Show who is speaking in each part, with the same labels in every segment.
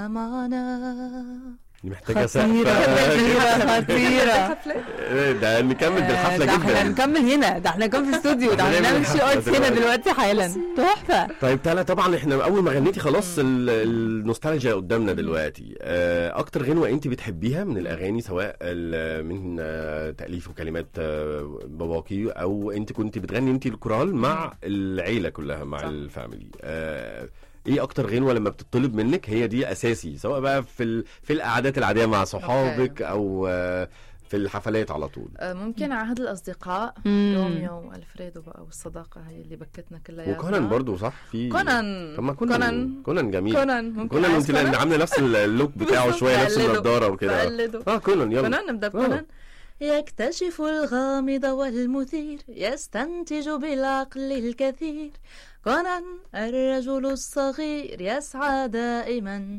Speaker 1: معنا
Speaker 2: دي محتاجه
Speaker 3: خطيرة
Speaker 2: سقف
Speaker 3: خطيرة خطيرة
Speaker 2: ده نكمل بالحفله
Speaker 3: ده احنا
Speaker 2: جدا
Speaker 3: نكمل هنا ده احنا نكمل في الاستوديو ده احنا
Speaker 2: نعمل
Speaker 3: نعمل
Speaker 2: الحفلة
Speaker 3: شي ارتس هنا
Speaker 2: دلوقتي.
Speaker 3: دلوقتي حالا تحفة
Speaker 2: طيب تعالى طبعا احنا اول ما غنيتي خلاص ال- النوستالجيا قدامنا دلوقتي آه، اكتر غنوه انت بتحبيها من الاغاني سواء ال- من آه، تاليف وكلمات آه، باباكي او انت كنت بتغني انت الكورال مع العيله كلها مع
Speaker 1: صح.
Speaker 2: الفاميلي آه، ايه اكتر غنوه لما بتطلب منك هي دي اساسي سواء بقى في ال- في القعدات العاديه مع صحابك او آه، في الحفلات على طول
Speaker 1: آه، ممكن عهد الأصدقاء
Speaker 3: مم.
Speaker 1: روميو والفريدو بقى والصداقة هي اللي بكتنا كلياتنا
Speaker 2: وكونان برضو صح في
Speaker 1: كونان
Speaker 2: طب ما كونان
Speaker 1: كونان
Speaker 2: كونان جميل
Speaker 1: كونان ممكن
Speaker 2: كونان
Speaker 1: عايز
Speaker 2: وانت لان عامله نفس اللوك بتاعه
Speaker 1: بالظبط،
Speaker 2: شويه نفس
Speaker 1: بقلده.
Speaker 2: النضاره وكده
Speaker 1: بقلده
Speaker 2: اه كونان يلا
Speaker 1: كونان نبدأ بكونان يكتشف الغامض والمثير يستنتج بالعقل الكثير كونان الرجل الصغير يسعى دائما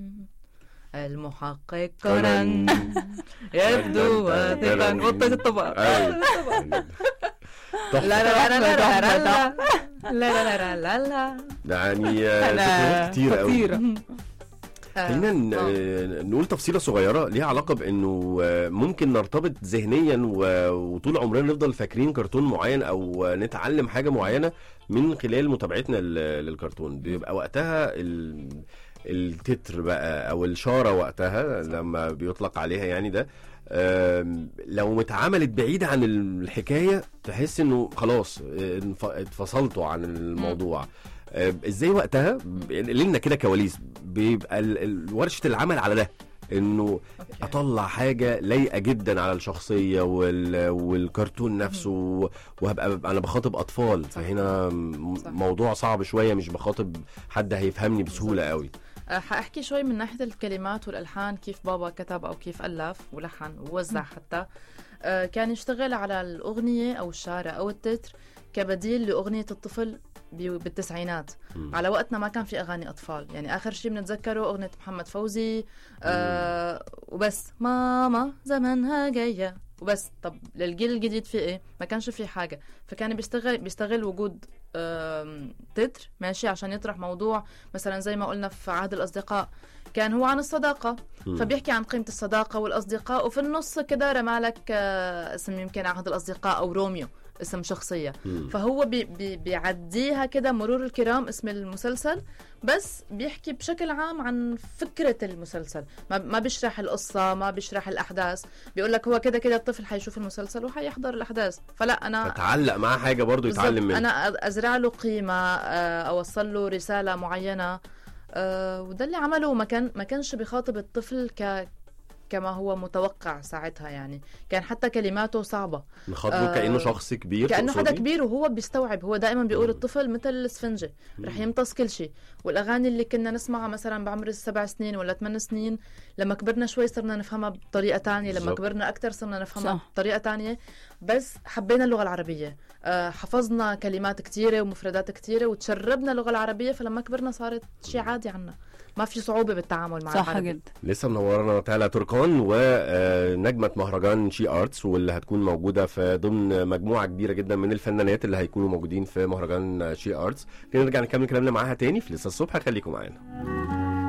Speaker 1: المحقق كونان يبدو واثقا وطيت الطبق
Speaker 2: أيوة.
Speaker 1: لا
Speaker 2: تحفة.
Speaker 1: لا لا لا لا لا لا لا لا لا لا
Speaker 2: ده يعني آه،
Speaker 3: أنا
Speaker 2: ذكريات كتير قوي
Speaker 3: خطيرة
Speaker 2: خلينا ن- آه، نقول تفصيله صغيره ليها علاقه بانه آه، ممكن نرتبط ذهنيا و- وطول عمرنا نفضل فاكرين كرتون معين او آه، نتعلم حاجه معينه من خلال متابعتنا لل- للكرتون بيبقى وقتها ال... التتر بقى او الشاره وقتها لما بيطلق عليها يعني ده آم، لو اتعملت بعيدة عن الحكاية تحس انه خلاص آه، انف- اتفصلتوا عن الموضوع آه، ازاي وقتها لنا كده كواليس بيبقى ال- ال- ورشة العمل على ده انه اطلع حاجه لايقه جدا على الشخصيه وال... والكرتون نفسه وهبقى ببقى انا بخاطب اطفال فهنا م-
Speaker 1: صح.
Speaker 2: موضوع صعب شويه مش بخاطب حد هيفهمني بسهوله قوي
Speaker 1: أه، حاحكي شوي من ناحيه الكلمات والالحان كيف بابا كتب او كيف الف ولحن ووزع حتى أه، كان يشتغل على الاغنيه او الشارع او التتر كبديل لاغنيه الطفل بي- بالتسعينات
Speaker 2: مم.
Speaker 1: على وقتنا ما كان في اغاني اطفال يعني اخر شيء بنتذكره اغنيه محمد فوزي آه وبس ماما زمانها جايه وبس طب للجيل الجديد في ايه ما كانش في حاجه فكان بيستغل بيستغل وجود آم، تتر ماشي عشان يطرح موضوع مثلا زي ما قلنا في عهد الاصدقاء كان هو عن الصداقه
Speaker 2: مم.
Speaker 1: فبيحكي عن قيمه الصداقه والاصدقاء وفي النص كده رمالك آه، اسم يمكن عهد الاصدقاء او روميو اسم شخصيه
Speaker 2: مم.
Speaker 1: فهو بي بي بيعديها كده مرور الكرام اسم المسلسل بس بيحكي بشكل عام عن فكرة المسلسل ما, ما بيشرح القصة ما بيشرح الأحداث بيقول لك هو كده كده الطفل حيشوف المسلسل وحيحضر الأحداث فلا أنا
Speaker 2: فتعلق معاه حاجه برضو يتعلم
Speaker 1: بالضبط،
Speaker 2: منها
Speaker 1: أنا أ- أزرع له قيمة آه، أوصل له رسالة معينة آه، وده اللي عمله ما كان ما كانش بيخاطب الطفل ك كما هو متوقع ساعتها يعني كان حتى كلماته صعبة
Speaker 2: نخاطبه
Speaker 1: آه،
Speaker 2: كانه شخص كبير
Speaker 1: كانه حدا
Speaker 2: تقصدي؟
Speaker 1: كبير وهو بيستوعب هو دائما بيقول
Speaker 2: مم.
Speaker 1: الطفل مثل الاسفنجه رح يمتص كل شيء والاغاني اللي كنا نسمعها مثلا بعمر السبع سنين ولا ثمان سنين لما كبرنا شوي صرنا نفهمها بطريقه تانية لما
Speaker 2: بالضبط.
Speaker 1: كبرنا اكثر صرنا نفهمها
Speaker 3: صح.
Speaker 1: بطريقه تانية بس حبينا اللغه العربيه آه، حفظنا كلمات كثيره ومفردات كثيره وتشربنا اللغه العربيه فلما كبرنا صارت شيء عادي عنا ما في صعوبه بالتعامل مع
Speaker 3: صح
Speaker 1: العربي
Speaker 3: جدا
Speaker 2: لسه منورنا تالا تركان ونجمة مهرجان شي ارتس واللي هتكون موجودة في ضمن مجموعة كبيرة جدا من الفنانات اللي هيكونوا موجودين في مهرجان شي ارتس نرجع نكمل كلامنا معاها تاني في لسه الصبح خليكم معانا